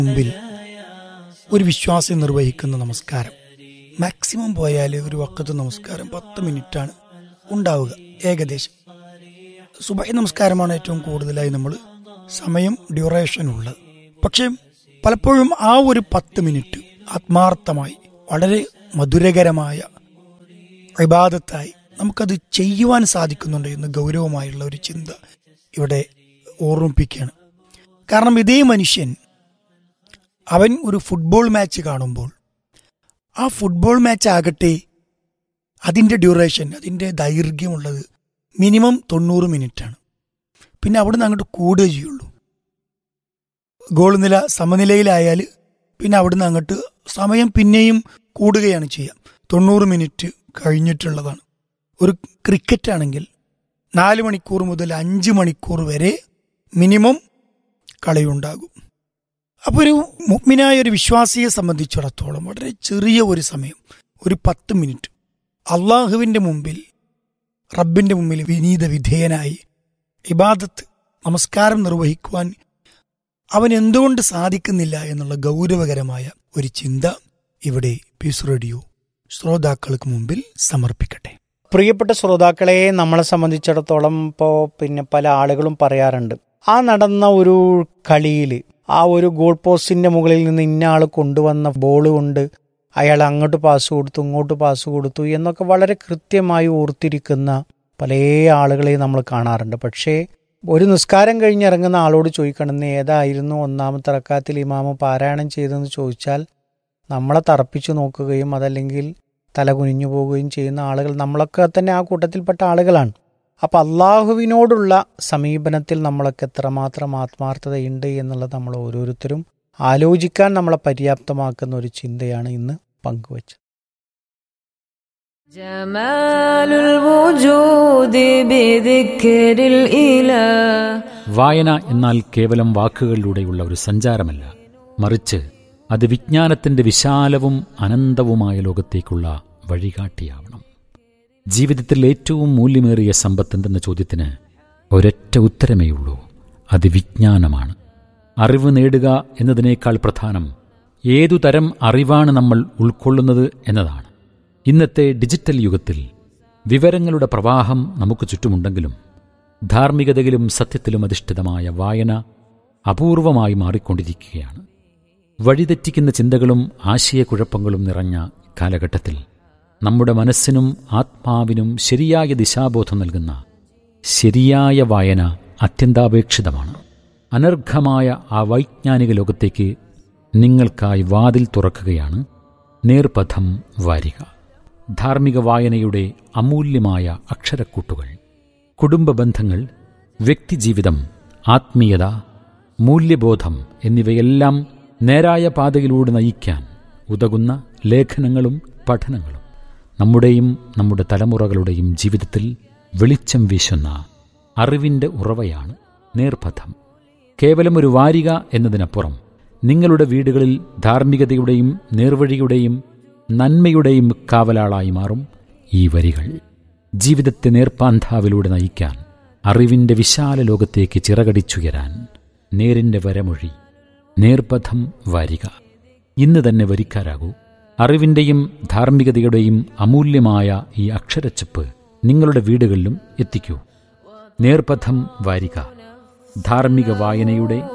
മുമ്പിൽ ഒരു വിശ്വാസം നിർവഹിക്കുന്ന നമസ്കാരം മാക്സിമം പോയാൽ ഒരു വക്കത്ത് നമസ്കാരം പത്ത് മിനിറ്റാണ് ഉണ്ടാവുക ഏകദേശം സുബഹി നമസ്കാരമാണ് ഏറ്റവും കൂടുതലായി നമ്മൾ സമയം ഡ്യൂറേഷൻ ഉള്ളത് പക്ഷേ പലപ്പോഴും ആ ഒരു പത്ത് മിനിറ്റ് ആത്മാർത്ഥമായി വളരെ മധുരകരമായ വിവാദത്തായി നമുക്കത് ചെയ്യുവാൻ സാധിക്കുന്നുണ്ട് എന്ന് ഗൗരവമായുള്ള ഒരു ചിന്ത ഇവിടെ ഓർമ്മിപ്പിക്കുകയാണ് കാരണം ഇതേ മനുഷ്യൻ അവൻ ഒരു ഫുട്ബോൾ മാച്ച് കാണുമ്പോൾ ആ ഫുട്ബോൾ മാച്ച് ആകട്ടെ അതിൻ്റെ ഡ്യൂറേഷൻ അതിൻ്റെ ദൈർഘ്യമുള്ളത് മിനിമം തൊണ്ണൂറ് മിനിറ്റാണ് പിന്നെ അവിടുന്ന് അങ്ങോട്ട് കൂടുകയേ ചെയ്യുള്ളൂ ഗോൾ നില സമനിലയിലായാൽ പിന്നെ അവിടുന്ന് അങ്ങോട്ട് സമയം പിന്നെയും കൂടുകയാണ് ചെയ്യുക തൊണ്ണൂറ് മിനിറ്റ് കഴിഞ്ഞിട്ടുള്ളതാണ് ഒരു ക്രിക്കറ്റ് ആണെങ്കിൽ നാല് മണിക്കൂർ മുതൽ അഞ്ച് മണിക്കൂർ വരെ മിനിമം കളിയുണ്ടാകും അപ്പോൾ ഒരു മുഗ്മിനായ ഒരു വിശ്വാസിയെ സംബന്ധിച്ചിടത്തോളം വളരെ ചെറിയ ഒരു സമയം ഒരു പത്ത് മിനിറ്റ് അള്ളാഹുവിൻ്റെ മുമ്പിൽ റബ്ബിൻ്റെ മുമ്പിൽ വിനീത വിധേയനായി ഇബാദത്ത് നമസ്കാരം നിർവഹിക്കുവാൻ അവൻ എന്തുകൊണ്ട് സാധിക്കുന്നില്ല എന്നുള്ള ഗൗരവകരമായ ഒരു ചിന്ത ഇവിടെ പീസ് റേഡിയോ ശ്രോതാക്കൾക്ക് മുമ്പിൽ സമർപ്പിക്കട്ടെ പ്രിയപ്പെട്ട ശ്രോതാക്കളെ നമ്മളെ സംബന്ധിച്ചിടത്തോളം ഇപ്പോൾ പിന്നെ പല ആളുകളും പറയാറുണ്ട് ആ നടന്ന ഒരു കളിയിൽ ആ ഒരു ഗോൾ പോസ്റ്റിന്റെ മുകളിൽ നിന്ന് ഇന്ന ആൾ കൊണ്ടുവന്ന ബോൾ കൊണ്ട് അയാൾ അങ്ങോട്ട് പാസ് കൊടുത്തു ഇങ്ങോട്ട് പാസ് കൊടുത്തു എന്നൊക്കെ വളരെ കൃത്യമായി ഓർത്തിരിക്കുന്ന പല ആളുകളെ നമ്മൾ കാണാറുണ്ട് പക്ഷേ ഒരു നിസ്കാരം കഴിഞ്ഞിറങ്ങുന്ന ആളോട് ചോദിക്കണമെന്ന് ഏതായിരുന്നു ഒന്നാമത്തെ റക്കാത്തിൽ ഇമാമ് പാരായണം ചെയ്തതെന്ന് ചോദിച്ചാൽ നമ്മളെ തറപ്പിച്ചു നോക്കുകയും അതല്ലെങ്കിൽ തല കുനിഞ്ഞു പോവുകയും ചെയ്യുന്ന ആളുകൾ നമ്മളൊക്കെ തന്നെ ആ കൂട്ടത്തിൽപ്പെട്ട ആളുകളാണ് അപ്പം അള്ളാഹുവിനോടുള്ള സമീപനത്തിൽ നമ്മളൊക്കെ എത്രമാത്രം ആത്മാർത്ഥതയുണ്ട് എന്നുള്ളത് നമ്മൾ ഓരോരുത്തരും ആലോചിക്കാൻ നമ്മളെ പര്യാപ്തമാക്കുന്ന ഒരു ചിന്തയാണ് ഇന്ന് പങ്കുവച്ചത് جمال الوجود بذكر الإله വായന എന്നാൽ കേവലം വാക്കുകളിലൂടെയുള്ള ഒരു സഞ്ചാരമല്ല മറിച്ച് അത് വിജ്ഞാനത്തിന്റെ വിശാലവും അനന്തവുമായ ലോകത്തേക്കുള്ള വഴികാട്ടിയാവണം ജീവിതത്തിൽ ഏറ്റവും മൂല്യമേറിയ സമ്പത്തെന്തെന്ന ചോദ്യത്തിന് ഒരൊറ്റ ഉത്തരമേയുള്ളൂ അത് വിജ്ഞാനമാണ് അറിവ് നേടുക എന്നതിനേക്കാൾ പ്രധാനം ഏതു തരം അറിവാണ് നമ്മൾ ഉൾക്കൊള്ളുന്നത് എന്നതാണ് ഇന്നത്തെ ഡിജിറ്റൽ യുഗത്തിൽ വിവരങ്ങളുടെ പ്രവാഹം നമുക്ക് ചുറ്റുമുണ്ടെങ്കിലും ധാർമ്മികതയിലും സത്യത്തിലും അധിഷ്ഠിതമായ വായന അപൂർവമായി മാറിക്കൊണ്ടിരിക്കുകയാണ് വഴിതെറ്റിക്കുന്ന ചിന്തകളും ആശയക്കുഴപ്പങ്ങളും നിറഞ്ഞ കാലഘട്ടത്തിൽ നമ്മുടെ മനസ്സിനും ആത്മാവിനും ശരിയായ ദിശാബോധം നൽകുന്ന ശരിയായ വായന അത്യന്താപേക്ഷിതമാണ് അനർഘമായ ആ വൈജ്ഞാനിക ലോകത്തേക്ക് നിങ്ങൾക്കായി വാതിൽ തുറക്കുകയാണ് നേർപഥം വാരിക ധാർമ്മിക വായനയുടെ അമൂല്യമായ അക്ഷരക്കൂട്ടുകൾ കുടുംബ ബന്ധങ്ങൾ വ്യക്തിജീവിതം ആത്മീയത മൂല്യബോധം എന്നിവയെല്ലാം നേരായ പാതയിലൂടെ നയിക്കാൻ ഉതകുന്ന ലേഖനങ്ങളും പഠനങ്ങളും നമ്മുടെയും നമ്മുടെ തലമുറകളുടെയും ജീവിതത്തിൽ വെളിച്ചം വീശുന്ന അറിവിൻ്റെ ഉറവയാണ് നേർപഥം കേവലം ഒരു വാരിക എന്നതിനപ്പുറം നിങ്ങളുടെ വീടുകളിൽ ധാർമ്മികതയുടെയും നേർവഴിയുടെയും നന്മയുടെയും കാവലാളായി മാറും ഈ വരികൾ ജീവിതത്തെ നേർപ്പാന്താവിലൂടെ നയിക്കാൻ അറിവിന്റെ വിശാല ലോകത്തേക്ക് ചിറകടിച്ചുയരാൻ നേരിന്റെ വരമൊഴി നേർപഥം വാരിക ഇന്ന് തന്നെ വരിക്കാരാകൂ അറിവിന്റെയും ധാർമ്മികതയുടെയും അമൂല്യമായ ഈ അക്ഷരച്ചപ്പ് നിങ്ങളുടെ വീടുകളിലും എത്തിക്കൂ നേർപഥം വാരിക ധാർമ്മിക വായനയുടെ